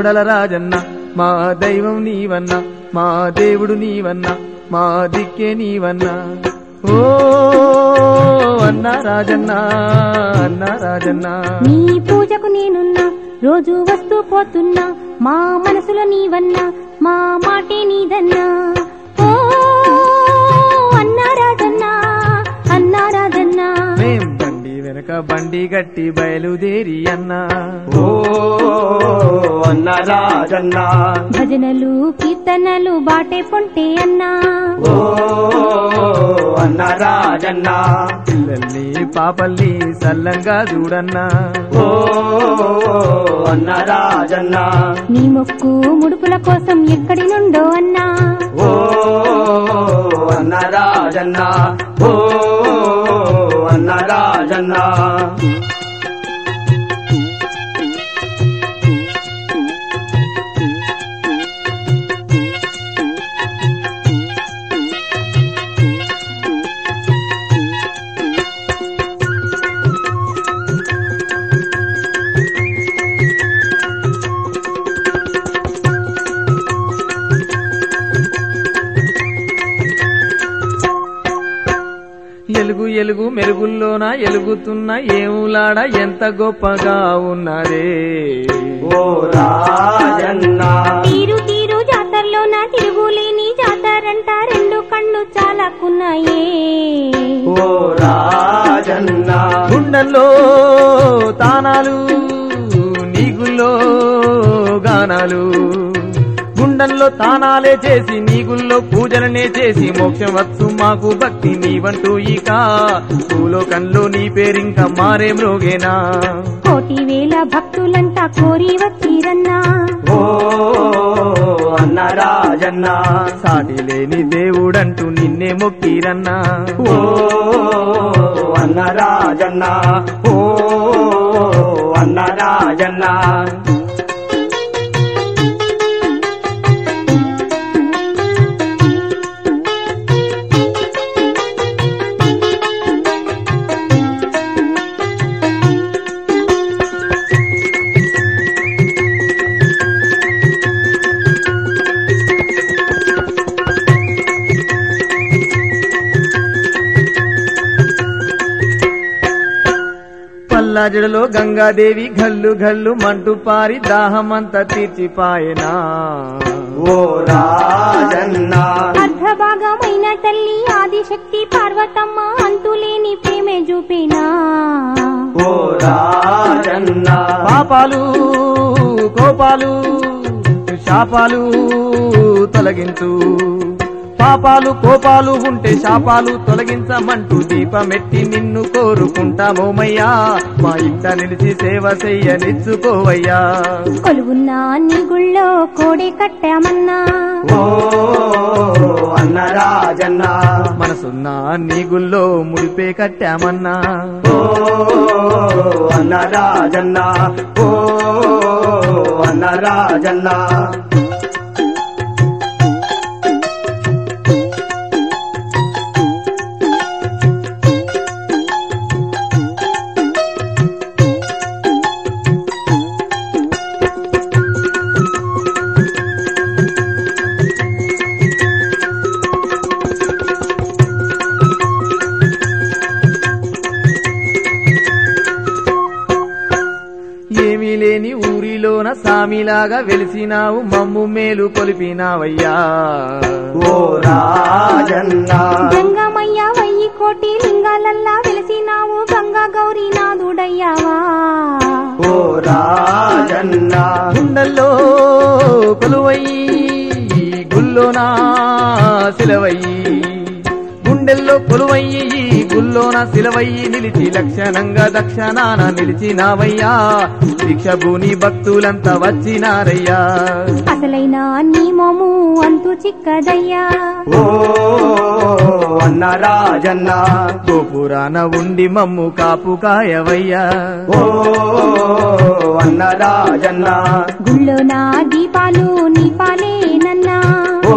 కోడల రాజన్న మా దైవం నీవన్నా మా దేవుడు నీవన్నా మా దిక్కే నీవన్నా ఓ అన్న రాజన్న అన్న రాజన్న నీ పూజకు నేనున్నా రోజు వస్తూ పోతున్నా మా మనసులో నీవన్నా మా మాటే నీదన్నా ఓ అన్నా రాజన్నా అన్నా రాజన్నా మేం బండి వెనక బండి గట్టి బయలుదేరి అన్నా ఓ అన్న రాజన్న భజనలు కీర్తనలు బాటే పొంటే అన్నా ఓ అన్న రాజన్న పిల్లల్ని పాపల్ని సల్లంగా చూడన్నా ఓ అన్న రాజన్న నీ మొక్కు ముడుపుల కోసం ఎక్కడి నుండో అన్నా ఓ అన్న రాజన్న ఓ అన్న రాజన్న ఎలుగు ఎలుగు మెరుగుల్లోన ఎలుగుతున్న ఏములాడ ఎంత గొప్పగా ఉన్నదే ఓ రాజన్న తీరు తీరు జాతరలోన తిరుగులేని జాతరంట రెండు కళ్ళు చాలకున్నాయే ఓ రాజన్న గుండెల్లో తానాలు నీగుల్లో గానాలు గుండెల్లో తానాలే చేసి నీగుల్లో పూజలనే చేసి మోక్షం వచ్చు మాకు భక్తి నీవంటూ ఇక భూలోకంలో నీ పేరింక మారే మ్రోగేనా కోటి వేల భక్తులంతా కోరి వచ్చిరన్నా ఓ అన్న రాజన్న సాటి లేని దేవుడంటూ నిన్నే మొక్కిరన్నా ఓ అన్న రాజన్న ఓ అన్న రాజన్న పల్లాజడలో గంగాదేవి గల్లు గల్లు మంటు పారి దాహమంతా తీర్చిపాయనా ఓ రాజన్న అర్ధభాగమైన తల్లి ఆదిశక్తి పార్వతమ్మ అంతులేని ప్రేమే చూపినా ఓ రాజన్న పాపాలు కోపాలు శాపాలు తొలగించు పాపాలు కోపాలు ఉంటే శాపాలు తొలగించమంటూ దీపమెట్టి నిన్ను కోరుకుంటామోమయ్యా మా ఇంట నిలిచి సేవ చెయ్యనిచ్చుకోవయ్యా కొలువున్నా నీ గుళ్ళో కోడే కట్టామన్నా ఓ అన్న రాజన్న మనసున్న నీ గుల్లో ముడిపే కట్టామన్నా ఓ అన్న రాజన్న ఓ అన్న రాజన్న ఏమీ లేని ఊరిలోన సామిలాగా వెలిసినావు మమ్ము మేలు కొలిపినావయ్యా ఓ రాజన్న గంగమయ్య వయ్యి కోటి లింగాలల్లా వెలిసినావు గంగా గౌరీ నాదుడయ్యావా ఓ రాజన్న గుండెల్లో కొలువయ్యి గుల్లోనా సిలవయ్యి గుండెల్లో కొలువయ్యి ఈ గుల్లోన సిలవయ్యి నిలిచి లక్షణంగా దక్షణాన నిలిచినావయ్యా దీక్ష భూని భక్తులంతా వచ్చినారయ్యా అసలైన నీ మోము అంతు చిక్కదయ్యా ఓ అన్న రాజన్న గోపురాన ఉండి మమ్ము కాపు కాయవయ్యా ఓ అన్న రాజన్న గుళ్ళో నా దీపాలు నీ పాలేనన్నా ఓ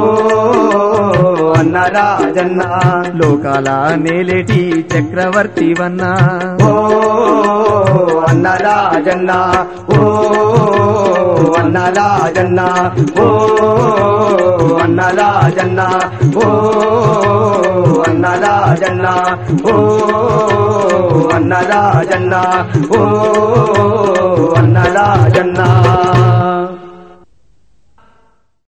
అన్న రాజన్న లోకాల నేలేటి చక్రవర్తివన్నా ఓ అన్న రాజన్న ఓ అన్న రాజన్న ఓ అన్న రాజన్న ఓ అన్న రాజన్న ఓ అన్న రాజన్న ఓ అన్న రాజన్న